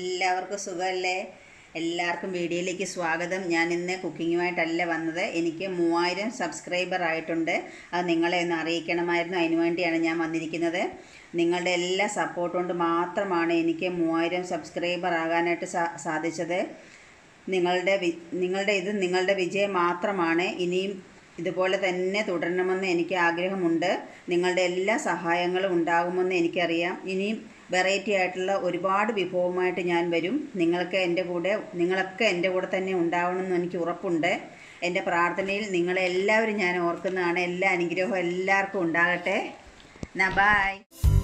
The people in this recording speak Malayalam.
എല്ലാവർക്കും സുഖമല്ലേ എല്ലാവർക്കും വീഡിയോയിലേക്ക് സ്വാഗതം ഞാൻ ഇന്ന് കുക്കിങ്ങുമായിട്ടല്ല വന്നത് എനിക്ക് മൂവായിരം സബ്സ്ക്രൈബർ ആയിട്ടുണ്ട് അത് നിങ്ങളെ ഒന്ന് അറിയിക്കണമായിരുന്നു അതിനു വേണ്ടിയാണ് ഞാൻ വന്നിരിക്കുന്നത് നിങ്ങളുടെ എല്ലാ സപ്പോർട്ട് കൊണ്ട് മാത്രമാണ് എനിക്ക് മൂവായിരം സബ്സ്ക്രൈബർ ആകാനായിട്ട് സാ സാധിച്ചത് നിങ്ങളുടെ വി നിങ്ങളുടെ ഇത് നിങ്ങളുടെ വിജയം മാത്രമാണ് ഇനിയും ഇതുപോലെ തന്നെ തുടരണമെന്ന് എനിക്ക് ആഗ്രഹമുണ്ട് നിങ്ങളുടെ എല്ലാ സഹായങ്ങളും ഉണ്ടാകുമെന്ന് എനിക്കറിയാം ഇനിയും വെറൈറ്റി ആയിട്ടുള്ള ഒരുപാട് വിഭവമായിട്ട് ഞാൻ വരും നിങ്ങൾക്ക് എൻ്റെ കൂടെ നിങ്ങളൊക്കെ എൻ്റെ കൂടെ തന്നെ ഉണ്ടാവണമെന്ന് എനിക്ക് ഉറപ്പുണ്ട് എൻ്റെ പ്രാർത്ഥനയിൽ നിങ്ങളെല്ലാവരും ഞാൻ ഓർക്കുന്നതാണ് എല്ലാ അനുഗ്രഹവും എല്ലാവർക്കും ഉണ്ടാകട്ടെ എന്നാ ബായ്